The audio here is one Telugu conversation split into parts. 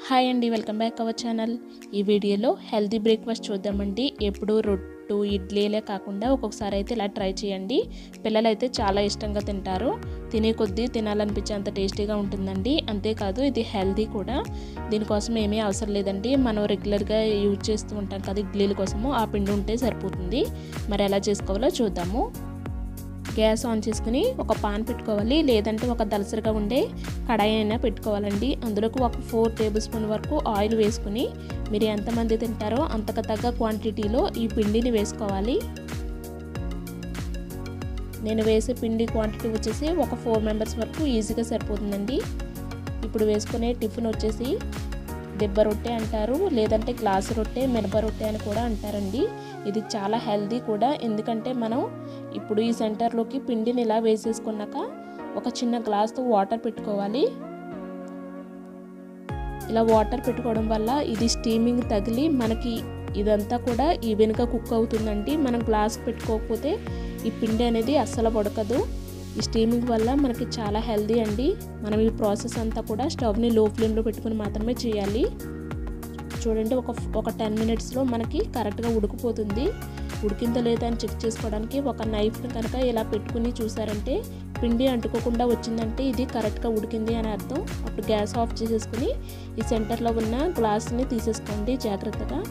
హాయ్ అండి వెల్కమ్ బ్యాక్ అవర్ ఛానల్ ఈ వీడియోలో హెల్తీ బ్రేక్ఫాస్ట్ చూద్దామండి ఎప్పుడు రొట్టు ఇడ్లీలే కాకుండా ఒక్కొక్కసారి అయితే ఇలా ట్రై చేయండి పిల్లలు అయితే చాలా ఇష్టంగా తింటారు తినే కొద్దీ తినాలనిపించే అంత టేస్టీగా ఉంటుందండి అంతేకాదు ఇది హెల్తీ కూడా దీనికోసం ఏమీ అవసరం లేదండి మనం రెగ్యులర్గా యూజ్ చేస్తూ ఉంటాం కదా ఇడ్లీల కోసము ఆ పిండి ఉంటే సరిపోతుంది మరి ఎలా చేసుకోవాలో చూద్దాము గ్యాస్ ఆన్ చేసుకుని ఒక పాన్ పెట్టుకోవాలి లేదంటే ఒక దలసరిగా ఉండే కడాయి అయినా పెట్టుకోవాలండి అందులోకి ఒక ఫోర్ టేబుల్ స్పూన్ వరకు ఆయిల్ వేసుకుని మీరు ఎంతమంది తింటారో అంతకు తగ్గ క్వాంటిటీలో ఈ పిండిని వేసుకోవాలి నేను వేసే పిండి క్వాంటిటీ వచ్చేసి ఒక ఫోర్ మెంబర్స్ వరకు ఈజీగా సరిపోతుందండి ఇప్పుడు వేసుకునే టిఫిన్ వచ్చేసి దెబ్బ రొట్టె అంటారు లేదంటే గ్లాసు రొట్టె మినప రొట్టె అని కూడా అంటారండి ఇది చాలా హెల్దీ కూడా ఎందుకంటే మనం ఇప్పుడు ఈ సెంటర్లోకి పిండిని ఇలా వేసేసుకున్నాక ఒక చిన్న గ్లాస్తో వాటర్ పెట్టుకోవాలి ఇలా వాటర్ పెట్టుకోవడం వల్ల ఇది స్టీమింగ్ తగిలి మనకి ఇదంతా కూడా ఈవెన్గా కుక్ అవుతుందండి మనం గ్లాస్ పెట్టుకోకపోతే ఈ పిండి అనేది అస్సలు పడకదు ఈ స్టీమింగ్ వల్ల మనకి చాలా హెల్దీ అండి మనం ఈ ప్రాసెస్ అంతా కూడా స్టవ్ని లో ఫ్లేమ్లో పెట్టుకుని మాత్రమే చేయాలి చూడండి ఒక ఒక టెన్ మినిట్స్లో మనకి కరెక్ట్గా ఉడికిపోతుంది ఉడికిందో లేదా అని చెక్ చేసుకోవడానికి ఒక నైఫ్ని కనుక ఇలా పెట్టుకుని చూసారంటే పిండి అంటుకోకుండా వచ్చిందంటే ఇది కరెక్ట్గా ఉడికింది అని అర్థం అప్పుడు గ్యాస్ ఆఫ్ చేసేసుకుని ఈ సెంటర్లో ఉన్న గ్లాస్ని తీసేసుకోండి జాగ్రత్తగా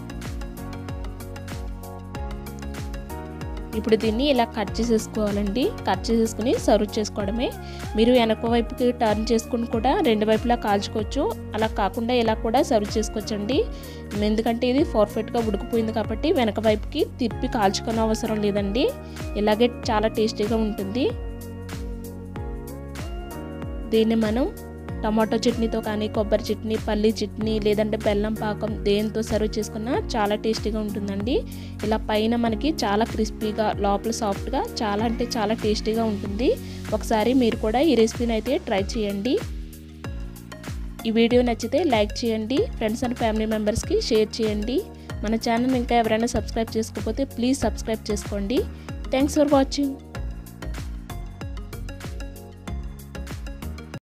ఇప్పుడు దీన్ని ఇలా కట్ చేసేసుకోవాలండి కట్ చేసేసుకుని సర్వ్ చేసుకోవడమే మీరు వెనక వైపుకి టర్న్ చేసుకుని కూడా రెండు వైపులా కాల్చుకోవచ్చు అలా కాకుండా ఇలా కూడా సర్వ్ చేసుకోవచ్చండి ఎందుకంటే ఇది పర్ఫెక్ట్గా ఉడికిపోయింది కాబట్టి వెనక వైపుకి తిప్పి కాల్చుకునే అవసరం లేదండి ఇలాగే చాలా టేస్టీగా ఉంటుంది దీన్ని మనం టమాటో చట్నీతో కానీ కొబ్బరి చట్నీ పల్లి చట్నీ లేదంటే బెల్లం పాకం దేంతో సర్వ్ చేసుకున్నా చాలా టేస్టీగా ఉంటుందండి ఇలా పైన మనకి చాలా క్రిస్పీగా లోపల సాఫ్ట్గా చాలా అంటే చాలా టేస్టీగా ఉంటుంది ఒకసారి మీరు కూడా ఈ రెసిపీని అయితే ట్రై చేయండి ఈ వీడియో నచ్చితే లైక్ చేయండి ఫ్రెండ్స్ అండ్ ఫ్యామిలీ మెంబర్స్కి షేర్ చేయండి మన ఛానల్ ఇంకా ఎవరైనా సబ్స్క్రైబ్ చేసుకోకపోతే ప్లీజ్ సబ్స్క్రైబ్ చేసుకోండి థ్యాంక్స్ ఫర్ వాచింగ్